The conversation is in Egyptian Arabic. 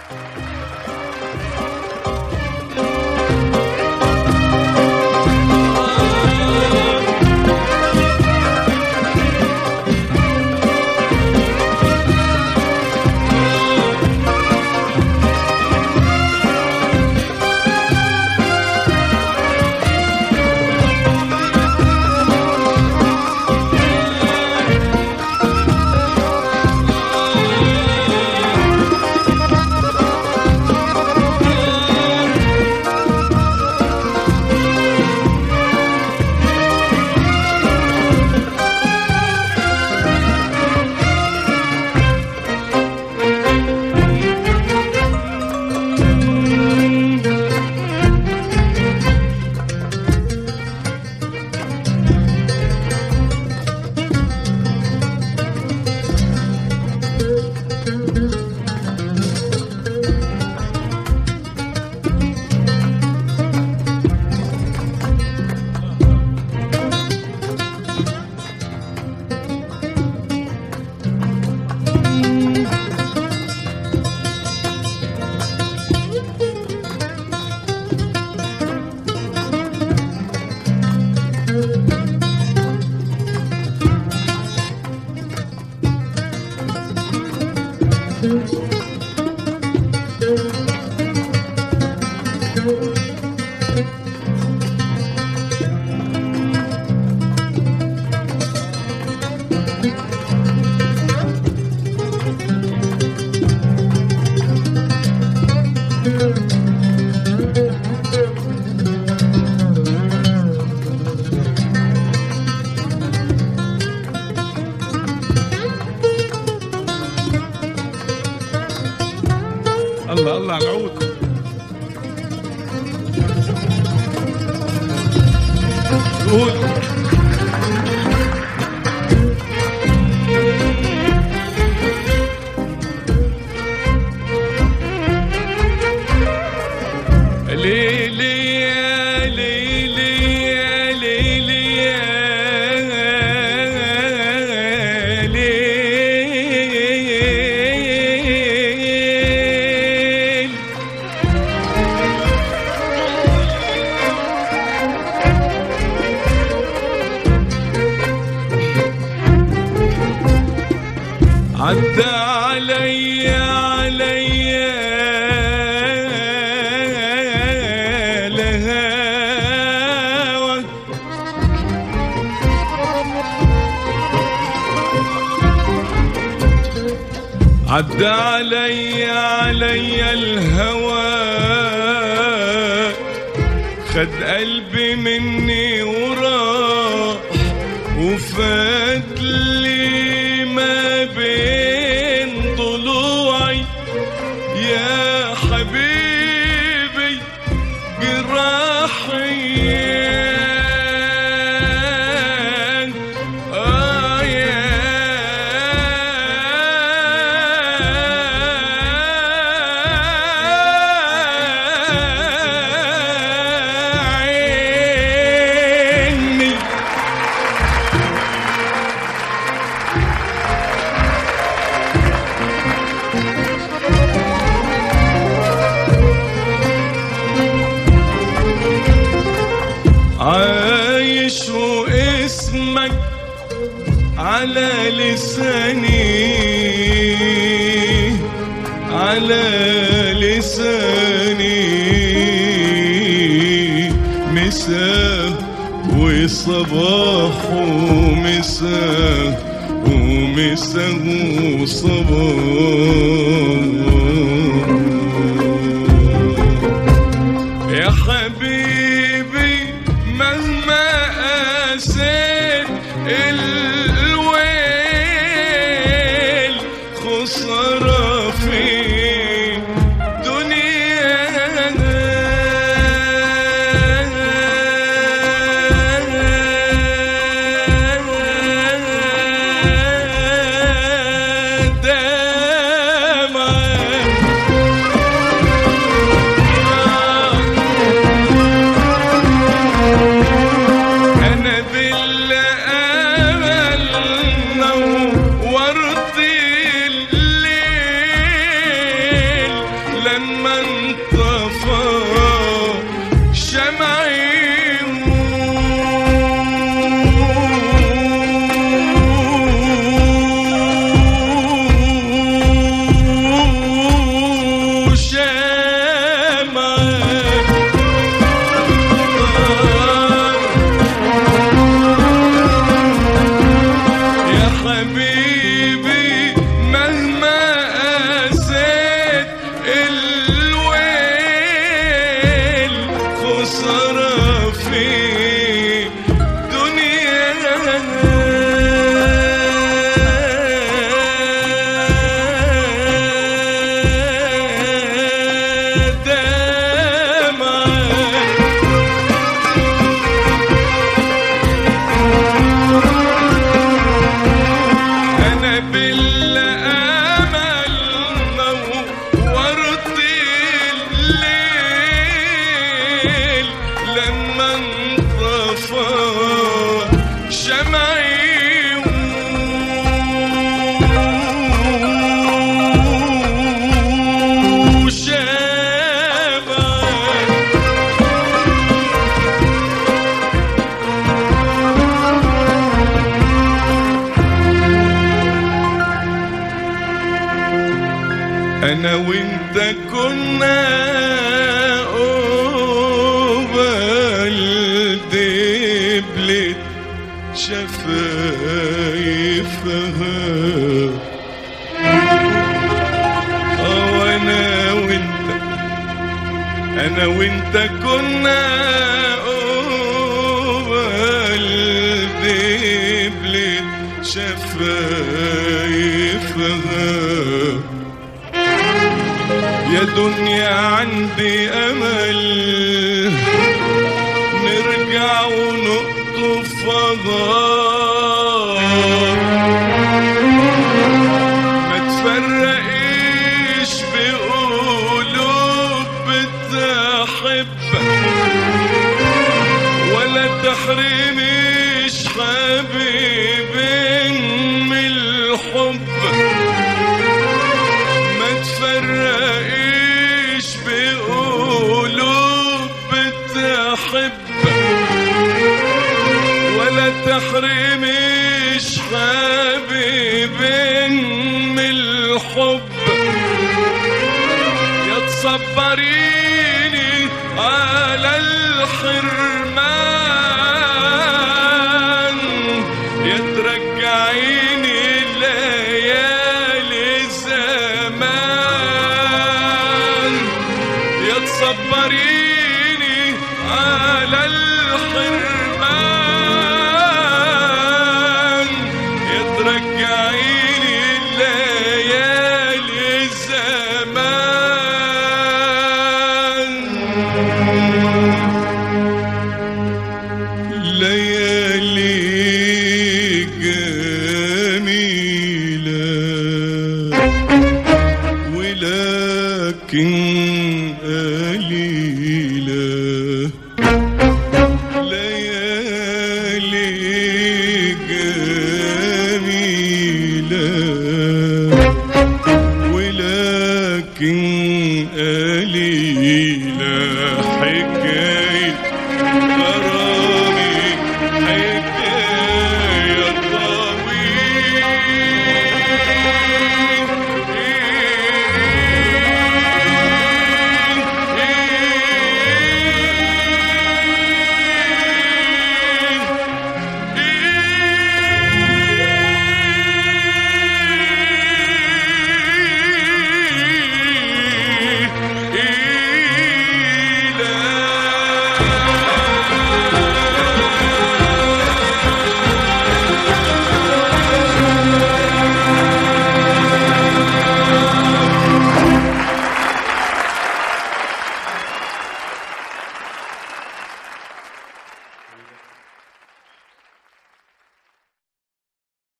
الله الله على العود قول ليلي يا ليلي يا ليلي يا ليل عدى علي علي لهوى عدى علي علي الهوى خد قلبي مني وراح وفات لي ما بين ضلوعي يا حبيبي جراحي آه يا عيني عايش واسمك على لساني على لساني مساء وصباح ومساء ومساء وصباح يا حبيبي مهما قاسيت الويل خسارة في دنيا دمعة انا وانت كنا قبل دبلة شفايفها اه وانا وانت انا وانت كنا قبل دبلة شفايفها يا دنيا عندي امل نرجع ونقطف فضاء ما تفرقيش بقلوب بتحبك ولا تحرميش حبيبين من الحب ما تفرقيش بقلوب بتحبك ولا تحرميش حبيبين من الحب يا تصبريني على الحرمان يا ترجعيني ليالي زمان يا تصبريني على الحرمان يا ترجعيني ليالي زمان ليالي جميلة ولكن قليلة ليالي جميلة